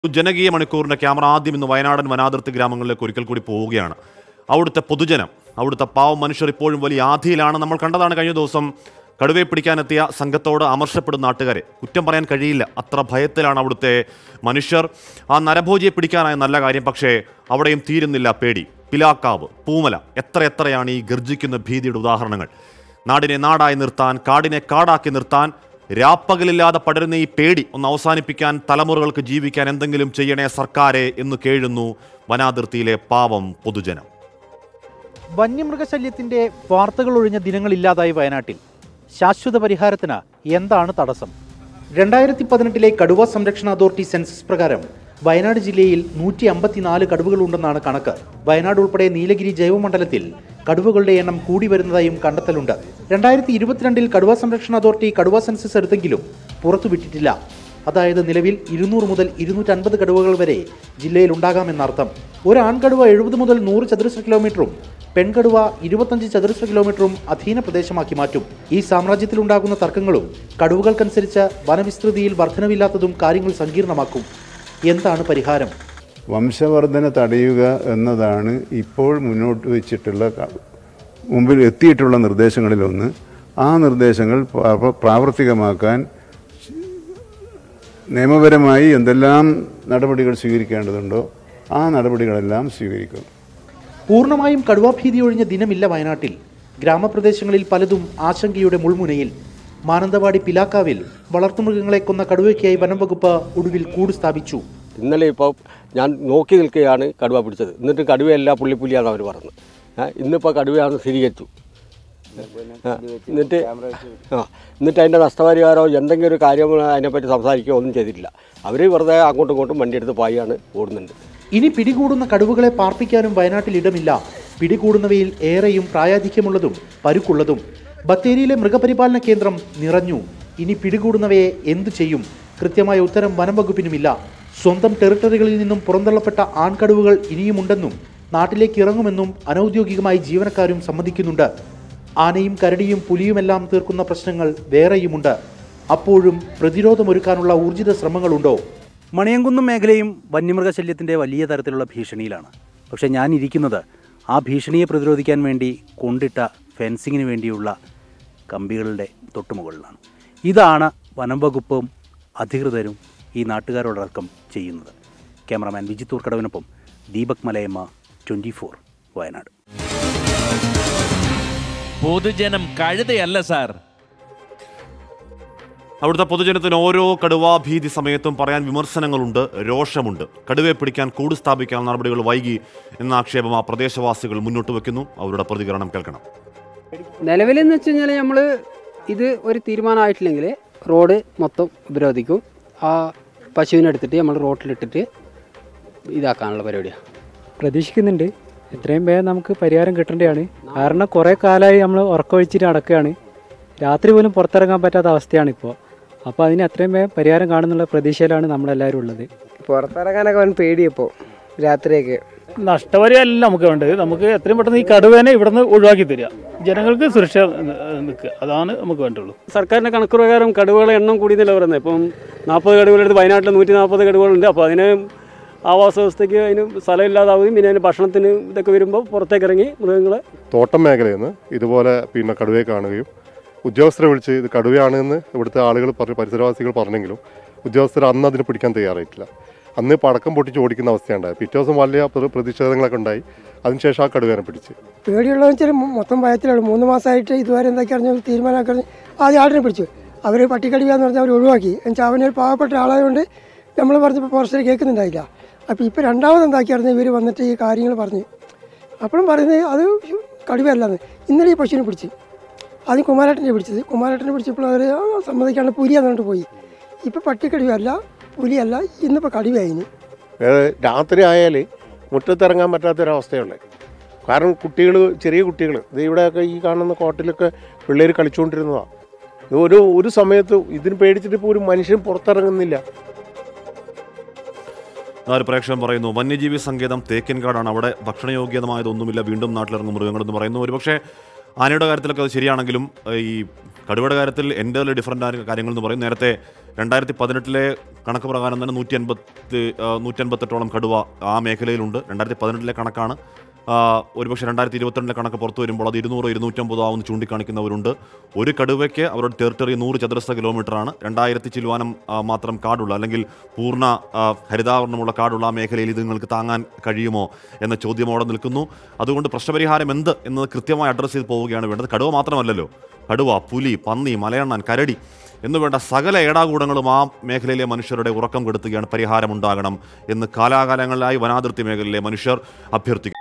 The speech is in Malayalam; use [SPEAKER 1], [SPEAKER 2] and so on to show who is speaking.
[SPEAKER 1] ജനകീയ മണിക്കൂറിന്റെ ക്യാമറ ആദ്യം ഇന്ന് വയനാടൻ വനാതിർത്തി ഗ്രാമങ്ങളിലേക്ക് ഒരിക്കൽ കൂടി പോവുകയാണ് അവിടുത്തെ പൊതുജനം അവിടുത്തെ പാവം മനുഷ്യർ ഇപ്പോഴും വലിയ ആധിയിലാണ് നമ്മൾ കണ്ടതാണ് കഴിഞ്ഞ ദിവസം കടുവയെ പിടിക്കാനെത്തിയ സംഘത്തോട് അമർഷപ്പെടുന്ന നാട്ടുകാരെ കുറ്റം പറയാൻ കഴിയില്ല അത്ര ഭയത്തിലാണ് അവിടുത്തെ മനുഷ്യർ ആ നരഭോജിയെ പിടിക്കാനായ നല്ല കാര്യം പക്ഷേ അവിടെയും തീരുന്നില്ല പേടി പിലാക്കാവ് പൂമല എത്ര എത്രയാണ് ഈ ഗർജിക്കുന്ന ഭീതിയുടെ ഉദാഹരണങ്ങൾ നാടിനെ നാടായി നിർത്താൻ കാടിനെ കാടാക്കി നിർത്താൻ രാപ്പകലില്ലാതെ പടരുന്ന ഈ പേടി ഒന്ന് അവസാനിപ്പിക്കാൻ തലമുറകൾക്ക് ജീവിക്കാൻ എന്തെങ്കിലും ചെയ്യണേ സർക്കാരെ എന്ന് കേഴുന്നു വനാതിർത്തിയിലെ പാവം പൊതുജനം
[SPEAKER 2] വന്യമൃഗശല്യത്തിന്റെ വാർത്തകൾ ഒഴിഞ്ഞ ദിനങ്ങളില്ലാതായി വയനാട്ടിൽ ശാശ്വത പരിഹാരത്തിന് എന്താണ് തടസ്സം രണ്ടായിരത്തി പതിനെട്ടിലെ കടുവ സംരക്ഷണ അതോറിറ്റി സെൻസസ് പ്രകാരം വയനാട് ജില്ലയിൽ നൂറ്റി അമ്പത്തിനാല് കടുവകളുണ്ടെന്നാണ് കണക്ക് വയനാട് ഉൾപ്പെടെ നീലഗിരി ജൈവമണ്ഡലത്തിൽ കടുവകളുടെ എണ്ണം കൂടി വരുന്നതായും കണ്ടെത്തലുണ്ട് രണ്ടായിരത്തി ഇരുപത്തിരണ്ടിൽ കടുവ സംരക്ഷണ അതോറിറ്റി കടുവ സെൻസസ് എടുത്തെങ്കിലും പുറത്തുവിട്ടിട്ടില്ല അതായത് നിലവിൽ ഇരുന്നൂറ് മുതൽ ഇരുന്നൂറ്റൻപത് കടുവകൾ വരെ ജില്ലയിൽ ഉണ്ടാകാമെന്നർത്ഥം ഒരു ആൺകടുവ എഴുപത് മുതൽ നൂറ് ചതുരശ്ര കിലോമീറ്ററും പെൺകടുവ ഇരുപത്തഞ്ച് ചതുരശ്ര കിലോമീറ്ററും അധീന പ്രദേശമാക്കി മാറ്റും ഈ സാമ്രാജ്യത്തിലുണ്ടാകുന്ന തർക്കങ്ങളും കടുവകൾക്കനുസരിച്ച് വനവിസ്തൃതിയിൽ വർധനവില്ലാത്തതും കാര്യങ്ങൾ സങ്കീർണമാക്കും എന്താണ് പരിഹാരം
[SPEAKER 3] വംശവർധന തടയുക എന്നതാണ് ഇപ്പോൾ മുന്നോട്ട് വെച്ചിട്ടുള്ള ക- മുമ്പിൽ എത്തിയിട്ടുള്ള നിർദ്ദേശങ്ങളിലൊന്ന് ആ നിർദ്ദേശങ്ങൾ പ്രാവ- പ്രാവർത്തികമാക്കാൻ നിയമപരമായി എന്തെല്ലാം നടപടികൾ സ്വീകരിക്കേണ്ടതുണ്ടോ ആ നടപടികളെല്ലാം സ്വീകരിക്കും
[SPEAKER 2] പൂർണ്ണമായും കടുവാഭീതി ഒഴിഞ്ഞ ദിനമില്ല വയനാട്ടിൽ ഗ്രാമപ്രദേശങ്ങളിൽ പലതും ആശങ്കയുടെ മുൾമുനയിൽ മാനന്തവാടി പിലാക്കാവിൽ വളർത്തുമൃഗങ്ങളെ കൊന്ന കടുവയ്ക്കായി വനം വകുപ്പ് ഒടുവിൽ കൂട് സ്ഥാപിച്ചു
[SPEAKER 4] ഇന്നലെ ഇപ്പോൾ ഞാൻ നോക്കി നിൽക്കുകയാണ് കടുവ പിടിച്ചത് എന്നിട്ട് കടുവയല്ല പുള്ളിപ്പുലിയാണ് അവർ പറഞ്ഞത് ആ, ഇന്നിപ്പോൾ കടുവയാണെന്ന് സ്ഥിരീകരിച്ചു ആ, എന്നിട്ട് ആ എന്നിട്ട് അതിൻ്റെ നഷ്ടപരിഹാരമോ എന്തെങ്കിലും ഒരു കാര്യം അതിനെപ്പറ്റി സംസാരിക്കുകയോ ഒന്നും ചെയ്തിട്ടില്ല അവർ വെറുതെ അങ്ങോട്ടും ഇങ്ങോട്ടും വണ്ടിയെടുത്ത് പായാണ് ഓടുന്നുണ്ട്
[SPEAKER 2] ഇനി പിടികൂടുന്ന കടുവകളെ പാർപ്പിക്കാനും വയനാട്ടിൽ ഇടമില്ല പിടികൂടുന്നവയിൽ ഏറെയും പ്രായാധിക്യമുള്ളതും പരുക്കുള്ളതും ബത്തേരിയിലെ മൃഗപരിപാലന കേന്ദ്രം നിറഞ്ഞു ഇനി പിടികൂടുന്നവയെ എന്തു ചെയ്യും കൃത്യമായ ഉത്തരം വനം വകുപ്പിനുമില്ല സ്വന്തം ടെറിട്ടറികളിൽ നിന്നും പുറന്തള്ളപ്പെട്ട ആൺകടുവകൾ ഇനിയുമുണ്ടെന്നും നാട്ടിലേക്ക് ഇറങ്ങുമെന്നും അനൌദ്യോഗികമായി ജീവനക്കാരും സമ്മതിക്കുന്നുണ്ട് ആനയും കരടിയും പുലിയുമെല്ലാം തീർക്കുന്ന പ്രശ്നങ്ങൾ വേറെയുമുണ്ട് അപ്പോഴും പ്രതിരോധമൊരുക്കാനുള്ള ഊർജിത ശ്രമങ്ങളുണ്ടോ മണിയങ്കുന്നം മേഖലയും വന്യമൃഗശല്യത്തിൻ്റെ വലിയ തരത്തിലുള്ള ഭീഷണിയിലാണ് പക്ഷേ ഞാൻ ഇരിക്കുന്നത് ആ ഭീഷണിയെ പ്രതിരോധിക്കാൻ വേണ്ടി കൊണ്ടിട്ട ഫെൻസിങ്ങിന് വേണ്ടിയുള്ള കമ്പികളുടെ തൊട്ടുമുകളിലാണ് ഇതാണ് വനം വകുപ്പും അധികൃതരും ഈ നാട്ടുകാരോടക്കം ചെയ്യുന്നത് ക്യാമറാമാൻ വിജിത്തൂർ കടവിനൊപ്പം ദീപക് മലയമ്മ ട്വൻറ്റി ഫോർ വയനാട്
[SPEAKER 5] പൊതുജനം കഴുതയല്ല സാർ
[SPEAKER 1] അവിടുത്തെ പൊതുജനത്തിന് ഓരോ കടുവാ ഭീതി സമയത്തും പറയാൻ വിമർശനങ്ങളുണ്ട് രോഷമുണ്ട് കടുവയെ പിടിക്കാൻ കൂട് സ്ഥാപിക്കാൻ നടപടികൾ വൈകി എന്ന ആക്ഷേപം ആ പ്രദേശവാസികൾ മുന്നോട്ട് വെക്കുന്നു അവരുടെ പ്രതികരണം കേൾക്കണം
[SPEAKER 6] നിലവിലെന്ന് വെച്ച് കഴിഞ്ഞാൽ നമ്മൾ ഇത് ഒരു തീരുമാനമായിട്ടില്ലെങ്കിൽ റോഡ് മൊത്തം ഉപരോധിക്കും ആ പശുവിനെ എടുത്തിട്ട് നമ്മൾ റോട്ടിലിട്ടിട്ട് ഇതാക്കാനുള്ള പരിപാടിയാണ്
[SPEAKER 7] പ്രതീക്ഷിക്കുന്നുണ്ട് എത്രയും വേഗം നമുക്ക് പരിഹാരം കിട്ടേണ്ടതാണ് കാരണം കുറേ കാലമായി നമ്മൾ ഉറക്കമൊഴിച്ചിട്ട് നടക്കുകയാണ് രാത്രി പോലും പുറത്തിറങ്ങാൻ പറ്റാത്ത അവസ്ഥയാണ് ഇപ്പോൾ അപ്പോൾ അതിന് എത്രയും വേഗം പരിഹാരം കാണുന്നുള്ള പ്രതീക്ഷയിലാണ് നമ്മളെല്ലാവരും ഉള്ളത്
[SPEAKER 8] പുറത്തിറങ്ങാനൊക്കെ അവൻ പേടിയപ്പോൾ രാത്രിയൊക്കെ
[SPEAKER 9] നഷ്ടപരിയല്ല നമുക്ക് വേണ്ടത് നമുക്ക് എത്രയും പെട്ടെന്ന് ഈ കടുവേനെ ഇവിടുന്ന് ഒഴിവാക്കി തരിക ജനങ്ങൾക്ക് സുരക്ഷ നിൽക്കുക അതാണ് നമുക്ക് വേണ്ടുള്ളൂ
[SPEAKER 4] സർക്കാരിൻ്റെ കണക്ക് പ്രകാരം കടുവകളെ എണ്ണം കൂടിയെന്നല്ല പറയുന്നത് ഇപ്പം നാൽപ്പത് കടുവകളെടുത്ത് വയനാട്ടിൽ നൂറ്റി നാൽപ്പത് കടുവകളുണ്ട് അപ്പോൾ അതിന് ആവാസ വ്യവസ്ഥയ്ക്ക് അതിന് സ്ഥലമില്ലാതാവുകയും പിന്നെ അതിന് ഭക്ഷണത്തിന് ഇതൊക്കെ വരുമ്പോൾ പുറത്തേക്ക് ഇറങ്ങി മൃഗങ്ങളെ
[SPEAKER 10] തോട്ടം മേഖലയിൽ നിന്ന് ഇതുപോലെ പിന്നെ കടുവയെ കാണുകയും ഉദ്യോഗസ്ഥരെ വിളിച്ച് ഇത് കടുവയാണെന്ന് ഇവിടുത്തെ ആളുകൾ പറഞ്ഞ് പരിസരവാസികൾ പറഞ്ഞെങ്കിലും ഉദ്യോഗസ്ഥർ അന്ന് അതിനെ പിടിക്കാൻ തയ്യാറായിട്ടില്ല അന്ന് പടക്കം പൊട്ടിച്ച് ഓടിക്കുന്ന അവസ്ഥയുണ്ടായി പിറ്റേ ദിവസം വലിയ പ്ര- പ്രതിഷേധങ്ങളൊക്കെ ഉണ്ടായി അതിനുശേഷം ആ കടുവേനെ പിടിച്ച്
[SPEAKER 8] പേടിയുള്ളതെന്ന് വെച്ചാൽ മൊത്തം ഭയത്തിലാണ് മൂന്ന് മാസമായിട്ട് ഇതുവരെ എന്തൊക്കെ അറിഞ്ഞ തീരുമാനമൊക്കെ അറിഞ്ഞ് ആദ്യം ആടിനെ പിടിച്ചു അവർ പട്ടിക്കടിക്കാന്ന് പറഞ്ഞാൽ അവർ ഒഴിവാക്കി എന്നുവെച്ചാൽ അവനൊരു പാവപ്പെട്ട ആളായതുകൊണ്ട് നമ്മൾ പറഞ്ഞപ്പോൾ ഫോറസ്റ്റിൽ കേൾക്കുന്നുണ്ടായില്ല അപ്പോൾ ഇപ്പോൾ രണ്ടാമത് എന്താക്കിയായിരുന്നു ഇവർ വന്നിട്ട് ഈ കാര്യങ്ങൾ പറഞ്ഞ് അപ്പോഴും പറയുന്നത് അത് കടുവയല്ലെന്ന് ഇന്നലെ ഈ പശുവിനെ പിടിച്ച് ആദ്യം കുമാരേട്ടനെ പിടിച്ചത് കുമാരേട്ടനെ പിടിച്ചപ്പോൾ അവർ സമ്മതിക്കാണ്ട് പുലിയാന്ന് പറഞ്ഞിട്ട് പോയി ഇപ്പോൾ പട്ടിക്കടിവല്ല പുലിയല്ല ഇന്നിപ്പോൾ കടുവയായിന്
[SPEAKER 11] രാത്രി ആയാൽ മുറ്റത്തിറങ്ങാൻ പറ്റാത്തൊരവസ്ഥയുണ്ട് കാരണം കുട്ടികൾ ചെറിയ കുട്ടികൾ ഇത് ഇവിടെയൊക്കെ ഈ കാണുന്ന കോട്ടിലൊക്കെ പിള്ളേർ കളിച്ചുകൊണ്ടിരുന്നതാണ് ഇത് ഒരു ഒരു സമയത്ത് ഇതിന് പേടിച്ചിട്ട് ഇപ്പോൾ ഒരു മനുഷ്യൻ പുറത്തിറങ്ങുന്നില്ല
[SPEAKER 1] ഒരു പ്രേക്ഷകൻ പറയുന്നു വന്യജീവി സങ്കേതം തേക്കിൻകാടാണ് അവിടെ ഭക്ഷണയോഗ്യമായതൊന്നുമില്ല വീണ്ടും നാട്ടിലിറങ്ങും മൃഗങ്ങളെന്ന് പറയുന്നു ഒരുപക്ഷെ ആനയുടെ കാര്യത്തിലൊക്കെ അത് ശരിയാണെങ്കിലും ഏഹ്, ഈ കടുവയുടെ കാര്യത്തിൽ എൻ്റെ ഡിഫറൻ്റ് ആയ കാര്യങ്ങൾ എന്ന് പറയും നേരത്തെ രണ്ടായിരത്തി പതിനെട്ടിലെ കണക്ക് പ്രകാരം തന്നെ നൂറ്റി അൻപത്തി നൂറ്റി അൻപത്തെട്ടോളം കടുവ ആ മേഖലയിലുണ്ട് രണ്ടായിരത്തി പതിനെട്ടിലെ കണക്കാണ് ആ, ഒരുപക്ഷെ രണ്ടായിരത്തി ഇരുപത്തിരണ്ടിലെ കണക്ക് പുറത്തു വരുമ്പോൾ അത് ഇരുന്നൂറ് ഇരുന്നൂറ്റമ്പതോ ആവുമെന്ന് ചൂണ്ടിക്കാണിക്കുന്നവരുണ്ട് ഒരു കടുവയ്ക്ക് അവരുടെ ടെറിട്ടറി നൂറ് ചതുരശ്ര കിലോമീറ്ററാണ് രണ്ടായിരത്തി ചില്ലുവാനം ആ, മാത്രം കാടുള്ള അല്ലെങ്കിൽ പൂർണ്ണ ആ, ഹരിതാവരണമുള്ള കാടുള്ള ആ മേഖലയിൽ ഇത് നിങ്ങൾക്ക് താങ്ങാൻ കഴിയുമോ എന്ന ചോദ്യം അവിടെ നിൽക്കുന്നു അതുകൊണ്ട് പ്രശ്നപരിഹാരം എന്ത് എന്നത് കൃത്യമായി അഡ്രസ്സ് ചെയ്ത് പോവുകയാണ് വേണ്ടത് കടുവ മാത്രമല്ലല്ലോ കടുവ പുലി പന്നി മലയണ്ണാൻ കരടി എന്നു വേണ്ട സകല ഏടാകൂടങ്ങളും ആ മേഖലയിലെ മനുഷ്യരുടെ ഉറക്കം കെടുത്തുകയാണ് പരിഹാരമുണ്ടാകണം എന്ന് കാലാകാലങ്ങളിലായി വനാതിർത്തി മേഖലയിലെ മനുഷ്യർ അഭ്യർത്ഥിക്കുന്നു